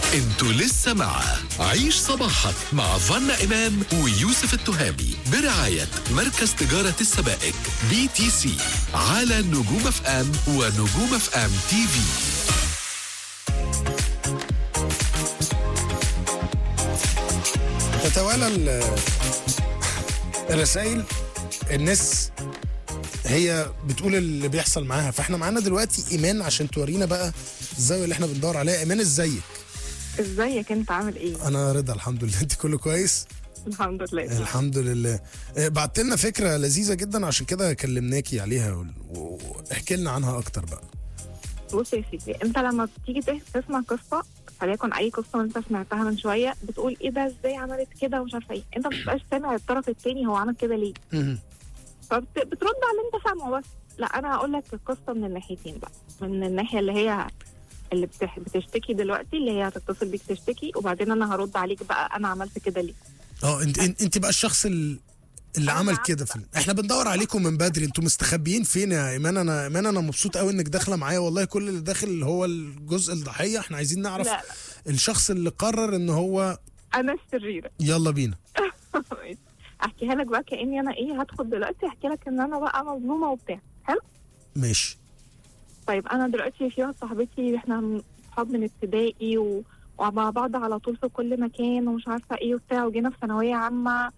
انتوا لسه مع عيش صباحك مع فنا إمام ويوسف التهامي برعاية مركز تجارة السبائك بي تي سي على نجوم اف ام ونجوم اف ام تي في تتوالى ال- الرسائل الناس هي بتقول اللي بيحصل معاها فاحنا معانا دلوقتي ايمان عشان تورينا بقى الزاويه اللي احنا بندور عليها ايمان ازيك ازيك انت عامل ايه؟ انا رضا الحمد لله انت كله كويس الحمد لله الحمد لله آه، بعت لنا فكره لذيذه جدا عشان كده كلمناكي عليها و- و- واحكي لنا عنها اكتر بقى بص يا سيدي انت لما بتيجي ته- تسمع قصه فليكن اي قصه انت سمعتها من شويه بتقول ايه ده ازاي عملت كده ومش عارفه ايه انت ما بتبقاش سامع الطرف التاني هو عمل كده ليه مهم. فبترد على اللي انت سامعه بس لا انا هقول لك القصه من الناحيتين بقى من الناحيه اللي هي اللي بتح... بتشتكي دلوقتي اللي هي هتتصل بيك تشتكي وبعدين انا هرد عليك بقى انا عملت كده ليه اه انت انت انت بقى الشخص ال- اللي أنا عمل عارفة. كده في احنا بندور عليكم من بدري انتوا مستخبيين فين يا ايمان انا ايمان انا مبسوط قوي انك داخله معايا والله كل اللي داخل اللي هو الجزء الضحيه احنا عايزين نعرف لا لا الشخص اللي قرر ان هو انا الشريره يلا بينا احكيها لك بقى كاني انا ايه هدخل دلوقتي احكي لك ان انا بقى مظلومه وبتاع حلو ماشي طيب انا دلوقتي في واحده صاحبتي احنا اصحاب من ابتدائي و... ومع بعض على طول في كل مكان ومش عارفه ايه وبتاع وجينا في ثانويه عامه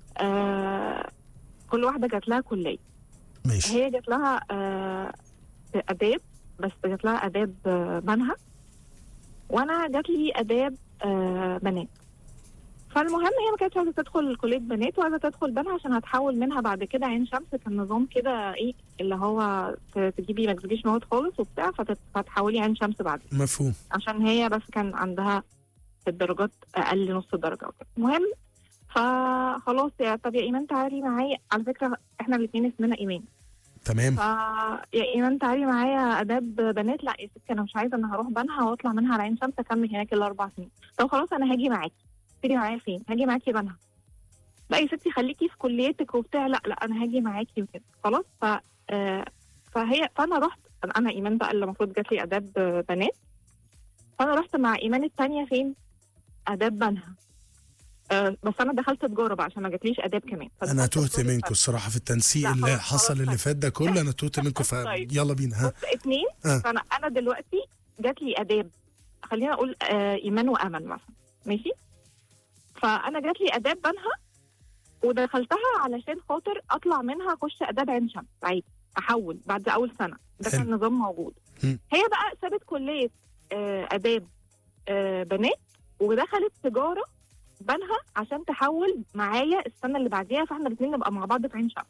آه كل واحده جات لها كليه ماشي هي جات لها آه اداب بس جات لها اداب آه منهج وانا جات لي اداب آه بنات فالمهم هي ما كانتش عايزه تدخل كليه بنات وعايزه تدخل بنها عشان هتحول منها بعد كده عين شمس كان نظام كده ايه اللي هو ت- تجيبي ما تجيبيش مواد خالص وبتاع فت- فتحولي عين شمس بعدين مفهوم عشان هي بس كان عندها الدرجات اقل نص درجه وكده المهم فخلاص يا طب يا ايمان تعالي معايا على فكره احنا الاثنين اسمنا ايمان تمام ف يا ايمان تعالي معايا اداب بنات لا يا ستي انا مش عايزه انا هروح بنها واطلع منها على عين شمس اكمل هناك الاربع سنين طب خلاص انا هاجي معاكي تيجي معايا فين هاجي معاكي بنها لا يا ستي خليكي في كليتك وبتاع لا لا انا هاجي معاكي وكده خلاص ف آه، فهي فانا رحت انا ايمان بقى اللي المفروض جات لي اداب بنات فانا رحت مع ايمان التانية فين اداب بنها أه بس انا دخلت تجاره بقى عشان ما جاتليش اداب كمان انا فدخلت تهت تجارة منكم الصراحه في التنسيق لا، اللي خلاص، حصل خلاص، اللي طيب. فات ده كله انا تهت منكم طيب. فيلا بينا ها بص اتنين آه. فانا انا دلوقتي جات لي اداب خلينا اقول آه ايمان وامل مثلا ماشي فانا جات لي اداب بنها ودخلتها علشان خاطر اطلع منها اخش اداب عين شمس عادي احول بعد اول سنه ده كان حلو. نظام موجود مم. هي بقى سابت كليه آه اداب آه بنات ودخلت تجاره بنها عشان تحول معايا السنه اللي بعديها فاحنا الاثنين نبقى مع بعض في عين شمس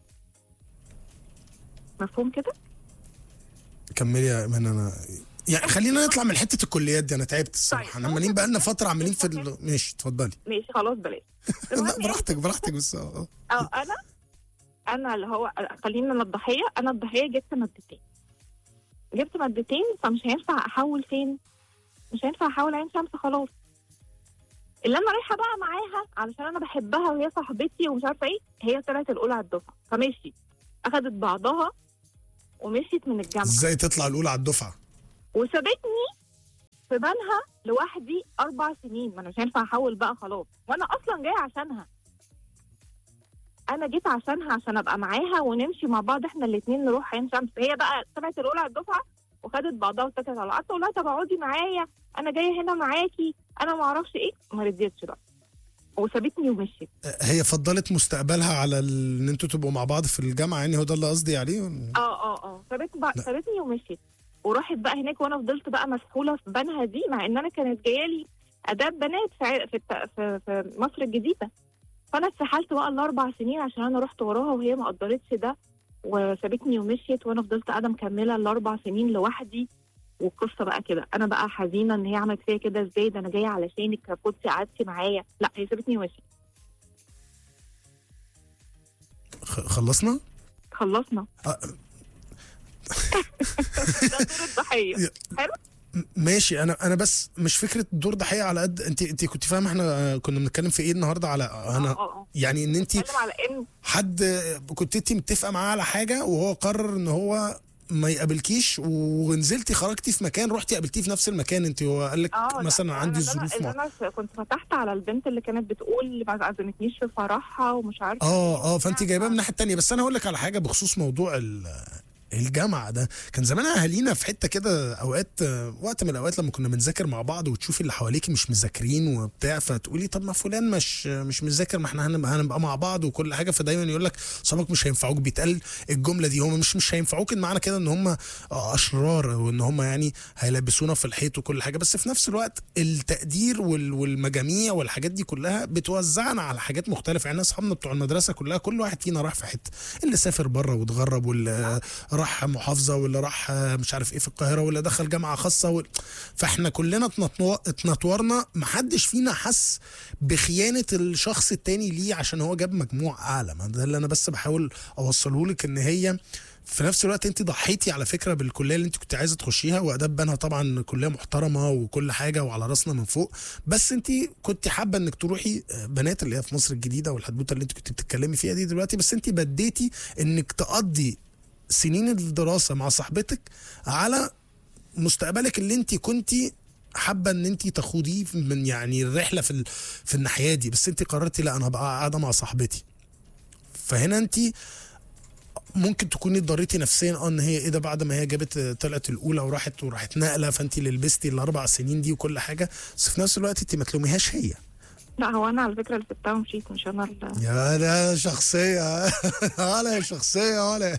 مفهوم كده؟ كملي يا ايمان انا يعني خلينا نطلع من حته الكليات دي انا تعبت الصراحه طيب. احنا عمالين بقى لنا فتره عمالين في ال... ماشي اتفضلي ماشي خلاص بلاش لا المهم إيه؟ براحتك براحتك بس اه اه انا انا اللي هو خلينا انا الضحيه انا الضحيه جبت مادتين جبت مادتين فمش هينفع احول فين مش هينفع احول عين شمس خلاص اللي انا رايحه بقى معاها علشان انا بحبها وهي صاحبتي ومش عارفه ايه هي طلعت الاولى على الدفعه فمشي اخدت بعضها ومشيت من الجامعه ازاي تطلع الاولى على الدفعه وسابتني في بنها لوحدي اربع سنين ما انا مش هينفع احول بقى خلاص وانا اصلا جايه عشانها انا جيت عشانها عشان ابقى معاها ونمشي مع بعض احنا الاثنين نروح عين شمس هي بقى طلعت الاولى على الدفعه وخدت بعضها واتكلت على قعدت اقول لها طب اقعدي معايا انا جايه هنا معاكي انا ما اعرفش ايه ما رضيتش بقى وسابتني ومشيت هي فضلت مستقبلها على ال- ان انتوا تبقوا مع بعض في الجامعه يعني هو ده اللي قصدي عليه اه اه اه سابت بقى لا. سابتني ومشيت وراحت بقى هناك وانا فضلت بقى مسحوله في بنها دي مع ان انا كانت جايه لي اداب بنات في ع- في, الت- في, في مصر الجديده فانا اتسحلت بقى الاربع سنين عشان انا رحت وراها وهي ما قدرتش ده وسابتني ومشيت وانا فضلت قاعده مكمله الاربع سنين لوحدي والقصه بقى كده انا بقى حزينه ان هي عملت فيا كده ازاي ده انا جايه علشانك كنت قعدتي معايا لا هي سابتني ومشيت خ- خلصنا خلصنا آه. ده دور الضحيه حلو م- ماشي انا انا بس مش فكره دور ضحيه على قد انت انت كنت فاهم احنا كنا بنتكلم في ايه النهارده على اه انا اه يعني ان انت اتكلم على ان حد كنت انت متفقه معاه على حاجه وهو قرر ان هو ما يقابلكيش ونزلتي خرجتي في مكان رحتي قابلتيه في نفس المكان انت هو قال لك اه مثلا لا، عندي أنا- ظروف أنا, مع... انا ف- كنت فتحت على البنت اللي كانت بتقول ما عزمتنيش في فرحها ومش عارفه اه اه فانت جايباه من الناحيه التانيه بس انا هقول لك على حاجه بخصوص موضوع ال- الجامعه ده كان زمان اهالينا في حته كده اوقات آه، وقت من الاوقات لما كنا بنذاكر مع بعض وتشوفي اللي حواليكي مش مذاكرين وبتاع فتقولي طب ما فلان مش مش مذاكر ما احنا هنبقى, هنبقى مع بعض وكل حاجه فدايما يقول لك صحابك مش هينفعوك بيتقال الجمله دي هم مش مش هينفعوك معنى كده ان هم آه، اشرار وان هم يعني هيلبسونا في الحيط وكل حاجه بس في نفس الوقت التقدير وال- والمجاميع والحاجات دي كلها بتوزعنا على حاجات مختلفه يعني اصحابنا بتوع المدرسه كلها كل واحد فينا راح في حته اللي سافر بره واتغرب واللي راح محافظه واللي راح آه، مش عارف ايه في القاهره واللي دخل جامعه خاصه وال... فاحنا كلنا اتنطو- اتنطورنا محدش فينا حس بخيانه الشخص التاني ليه عشان هو جاب مجموع اعلى ما ده اللي انا بس بحاول اوصله لك ان هي في نفس الوقت انت ضحيتي على فكره بالكليه اللي انت كنت عايزه تخشيها واداب بنها طبعا كليه محترمه وكل حاجه وعلى راسنا من فوق بس انت كنت حابه انك تروحي آه، بنات اللي هي في مصر الجديده والحدوته اللي انت كنت بتتكلمي فيها دي دلوقتي بس انت بديتي انك تقضي سنين الدراسه مع صاحبتك على مستقبلك اللي انت كنت حابه ان انت تخوضيه من يعني الرحله في ال- في الناحيه دي بس انت قررتي لا انا هبقى قاعده مع صاحبتي فهنا انت ممكن تكوني اتضريتي نفسيا اه ان هي ايه ده بعد ما هي جابت طلعت الاولى وراحت وراحت نقله فانت اللي لبستي الاربع سنين دي وكل حاجه بس في نفس الوقت انت ما تلوميهاش هي لا هو انا على فكره اللي سبتها ومشيت مش انا اللي يا ده شخصيه ولا شخصيه ولا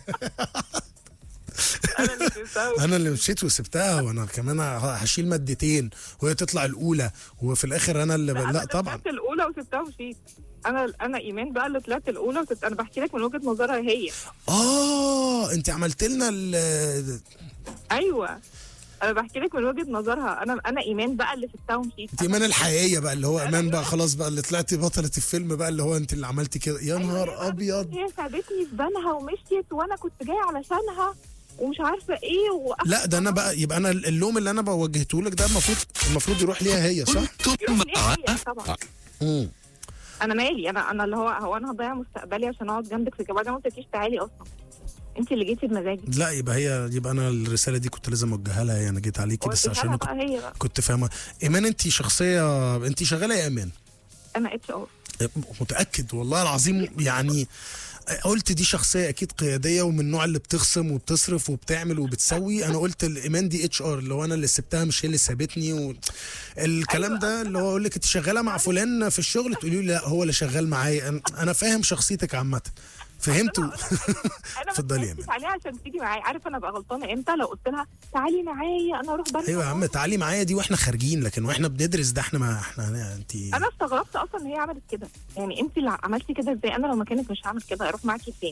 انا اللي سبتها انا اللي مشيت وسبتها وانا كمان هشيل مادتين وهي تطلع الاولى وفي الاخر انا اللي ب... أنا لا اللي طبعا طلعت الاولى وسبتها ومشيت انا انا ايمان بقى اللي طلعت الاولى وسبت انا بحكي لك من وجهه نظرها هي اه انت عملت لنا ال- ايوه انا بحكي لك من وجهه نظرها انا انا ايمان بقى اللي سبتها ومشيت انت ايمان الحقيقيه بقى اللي هو ايمان بقى خلاص بقى اللي طلعتي بطله الفيلم بقى اللي هو انت اللي عملتي كده يا نهار ابيض هي سابتني في بالها ومشيت وانا كنت جايه علشانها ومش عارفه ايه و... لا ده انا بقى يبقى انا اللوم اللي انا بوجهته لك ده المفروض المفروض يروح ليها هي صح؟ كنتم يروح ليها مع هي طبعا امم انا مالي انا انا اللي هو هو انا هضيع مستقبلي عشان اقعد جنبك في الجواز ما قلتلكيش تعالي اصلا انت اللي جيتي بمزاجك لا يبقى هي يبقى انا الرساله دي كنت لازم اوجهها لها هي انا جيت عليكي بس وديتها عشان لها أنا بقى هي بقى كنت فاهمه ايمان انت شخصيه انت شغاله يا ايمان انا اتش ار متاكد والله العظيم يعني قلت دي شخصيه اكيد قياديه ومن النوع اللي بتخصم وبتصرف وبتعمل وبتسوي انا قلت الايمان دي اتش ار اللي هو انا اللي سبتها مش هي اللي سابتني و... الكلام أيوة. ده اللي هو اقول لك انت شغاله مع فلان في الشغل تقولي لي لا هو اللي شغال معايا أنا- انا فاهم شخصيتك عامه فهمت انا اتفضلي يا ما إيمان. عليها عشان تيجي معايا عارف انا ابقى غلطانه امتى لو قلت لها تعالي معايا انا اروح بنك ايوه يا عم تعالي معايا دي واحنا خارجين لكن واحنا بندرس ده احنا ما احنا انت انا استغربت اصلا ان هي عملت كده يعني انت اللي عملتي كده ازاي انا لو مكانك مش هعمل كده اروح معاكي فين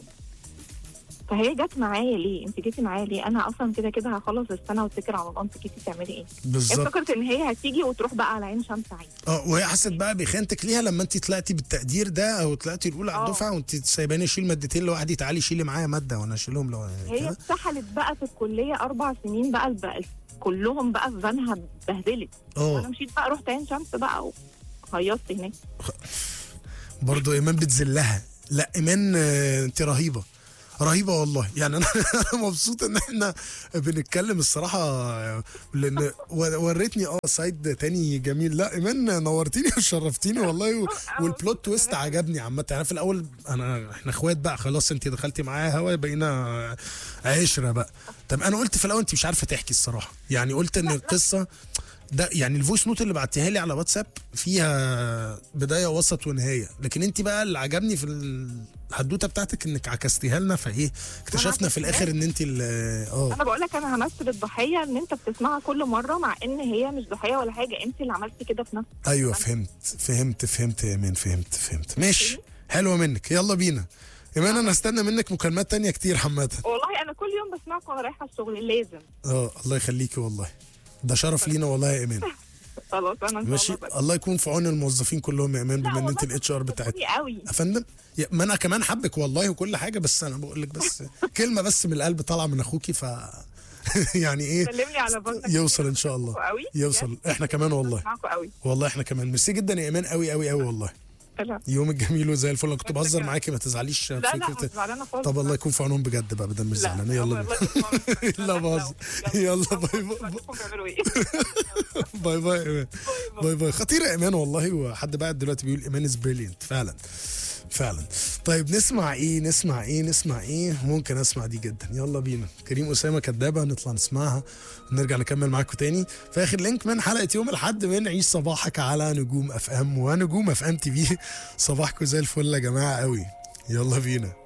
فهي جت معايا ليه انت جيتي معايا ليه انا اصلا كده كده هخلص السنه واتكل على الله انت جيتي تعملي ايه هي بالظبط افتكرت ان هي هتيجي وتروح بقى على عين شمس عادي اه وهي حست بقى بخيانتك ليها لما انت طلعتي بالتقدير ده او طلعتي الاولى على اه. الدفعه وانت سايباني اشيل مادتين لوحدي تعالي شيلي معايا ماده وانا اشيلهم لو هي كده اتسحلت بقى في الكليه اربع سنين بقى الب... كلهم بقى في فانها اتبهدلت انا اه مشيت بقى رحت عين شمس بقى وهيصت هناك برضه ايمان بتذلها لا ايمان آه، انت رهيبه رهيبه والله يعني انا أنا مبسوط ان احنا بنتكلم الصراحه آه، لان و- وريتني اه سايد تاني جميل لا ايمان نورتيني وشرفتيني والله و- والبلوت تويست عجبني عامه انا في الاول انا احنا اخوات بقى خلاص انت دخلتي معايا هوا بقينا عشره بقى طب انا قلت في الاول انت مش عارفه تحكي الصراحه يعني قلت ان القصه ده يعني الفويس نوت اللي بعتيها لي على واتساب فيها بدايه وسط ونهايه لكن انت بقى اللي عجبني في الحدوته بتاعتك انك عكستيها لنا فايه اكتشفنا في الاخر ان انت اللي اه انا بقول لك انا همثل الضحيه ان انت بتسمعها كل مره مع ان هي مش ضحيه ولا حاجه انت اللي عملتي كده في نفسك ايوه فهمت فهمت فهمت يا ايمان فهمت فهمت ماشي حلوه منك يلا بينا ايمان انا استنى منك مكالمات تانية كتير حماده والله انا كل يوم بسمعك وانا رايحه الشغل لازم اه الله يخليكي والله ده شرف لينا والله يا ايمان خلاص انا ان ماشي شاء الله بس. الله يكون في عون الموظفين كلهم يا ايمان لا بما ان والله انت الاتش ار بتاعتنا بتحبوني قوي يا فندم يا- ما انا كمان حبك والله وكل حاجه بس انا بقول لك بس كلمه بس من القلب طالعه من اخوكي ف يعني ايه سلم لي على بنك يوصل ان شاء الله قوي يوصل احنا كمان والله بسمعكوا قوي والله احنا كمان ميرسي جدا يا ايمان قوي قوي قوي والله سلام. يومك جميل وزي الفل انا كنت وأنت بهزر كمان. معاكي ما تزعليش لا لا بفكره مش زعلانه خالص طب الله يكون في عونهم بجد بقى بدل مش زعلانه يلا بينا لا بهزر يلا باي باي باي باي إيمان. باي باي خطيرة ايمان والله وحد بعد دلوقتي بيقول ايمان از بريليانت فعلا فعلا طيب نسمع ايه نسمع ايه نسمع ايه ممكن اسمع دي جدا يلا بينا كريم اسامه كدابه نطلع نسمعها ونرجع نكمل معاكم تاني في اخر لينك من حلقه يوم الاحد من عيش صباحك على نجوم اف ام ونجوم اف ام تي في صباحكم زي الفل يا جماعه قوي يلا بينا